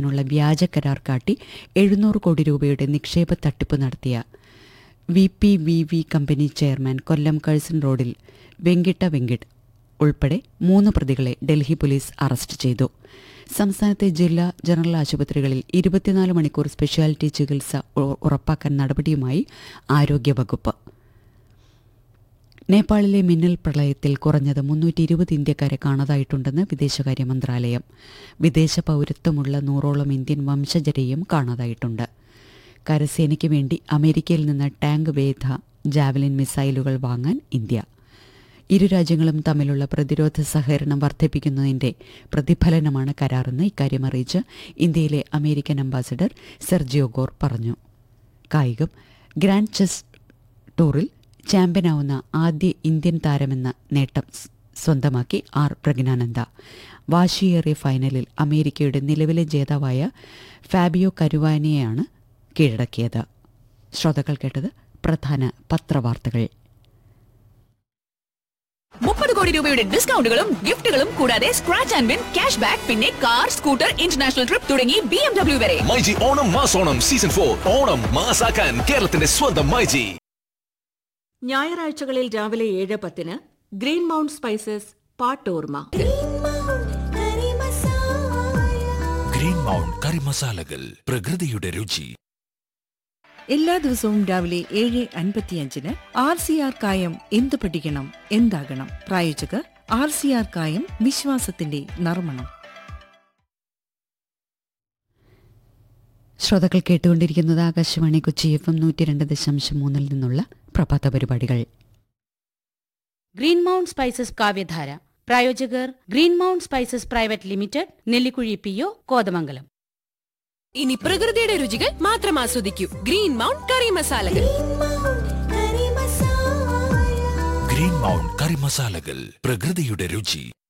ലഭിക്കാനുള്ള വ്യാജ കരാർ കാട്ടി എഴുന്നൂറ് കോടി രൂപയുടെ നിക്ഷേപ തട്ടിപ്പ് നടത്തിയ V P V V company chairman Kollam Curzon റോഡിൽ വെങ്കിട്ട വെങ്കിട്ട് ഉൾപ്പെടെ മൂന്ന് പ്രതികളെ ഡൽഹി പോലീസ് അറസ്റ്റ് ചെയ്തു സംസ്ഥാനത്തെ ജില്ലാ ജനറൽ ആശുപത്രികളിൽ ഇരുപത്തിനാല് മണിക്കൂർ സ്പെഷ്യാലിറ്റി ചികിത്സ ഉ- ഉറപ്പാക്കാൻ നടപടിയുമായി ആരോഗ്യവകുപ്പ് നേപ്പാളിലെ മിന്നൽ പ്രളയത്തിൽ കുറഞ്ഞത് മുന്നൂറ്റി ഇരുപത് ഇന്ത്യക്കാരെ കാണാതായിട്ടുണ്ടെന്ന് വിദേശകാര്യ മന്ത്രാലയം വിദേശ പൗരത്വമുള്ള നൂറോളം ഇന്ത്യൻ വംശജരെയും കാണാതായിട്ടുണ്ട് കരസേനയ്ക്ക് വേണ്ടി അമേരിക്കയിൽ നിന്ന് ടാങ്ക് വേധ ജാവലിൻ മിസൈലുകൾ വാങ്ങാൻ ഇന്ത്യ ഇരു രാജ്യങ്ങളും തമ്മിലുള്ള പ്രതിരോധ സഹകരണം വർദ്ധിപ്പിക്കുന്നതിന്റെ പ്രതിഫലനമാണ് കരാറെന്ന് ഇക്കാര്യം അറിയിച്ച് ഇന്ത്യയിലെ അമേരിക്കൻ അംബാസഡർ സെർജിയോ ഗോർ പറഞ്ഞു കായികം ഗ്രാൻഡ് ചെസ് ടൂറിൽ ചാമ്പ്യനാവുന്ന ആദ്യ ഇന്ത്യൻ താരമെന്ന നേട്ടം സ് സ്വന്തമാക്കി ആർ പ്രജ്ഞാനന്ദ വാശിയേറിയ ഫൈനലിൽ അമേരിക്കയുടെ നിലവിലെ ജേതാവായ ഫാബിയോ കരുവാനിയെയാണ് കീഴടക്കിയത് ശ്രോതാക്കൾ കേട്ടത് പ്രധാന പത്രവാർത്തകൾ മുപ്പത് കോടി രൂപയുടെ ഡിസ്കൗണ്ടുകളും ഗിഫ്റ്റുകളും കൂടാതെ scratch and win cash back പിന്നെ കാർ സ്കൂട്ടർ ഇന്റർനാഷണൽ ട്രിപ്പ് തുടങ്ങി ബി എം ഡബ്ല്യു വരെ മൈജി ഓണം മാസോണം സീസൺ ഫോർ ഓണം മാസാക്കാൻ കേരളത്തിന്റെ സ്വന്തം മൈജി ഞായറാഴ്ചകളിൽ രാവിലെ ഏഴ് പത്തിന് ഗ്രീൻ മൗണ്ട് സ്പൈസസ് പാട്ടോർമ ഗ്രീൻ മൗണ്ട് കറി മസാലകൾ പ്രകൃതിയുടെ രുചി എല്ലാ ദിവസവും രാവിലെ ഏഴ് അൻപത്തിയഞ്ചിന് ആർ സി ആർ കായം എന്ത് പഠിക്കണം എന്താകണം പ്രായോജകർ ആർ സി ആർ കായം വിശ്വാസത്തിന്റെ നർമ്മണം ശ്രോതാക്കൾ കേട്ടുകൊണ്ടിരിക്കുന്നത് ആകാശവാണി കൊച്ചി എഫ് എം നൂറ്റി രണ്ട് ദശാംശം മൂന്നിൽ നിന്നുള്ള പ്രഭാത പരിപാടികൾ ഗ്രീൻ മൗണ്ട് സ്പൈസസ് കാവ്യധാര പ്രായോജകർ green mount spices private limited Nellikuzhi P O Kothamangalam ഇനി പ്രകൃതിയുടെ രുചികൾ മാത്രം ആസ്വദിക്കൂ ഗ്രീൻ മൗണ്ട് കറി മസാലകൾ ഗ്രീൻ മൗണ്ട് കറി മസാലകൾ പ്രകൃതിയുടെ രുചി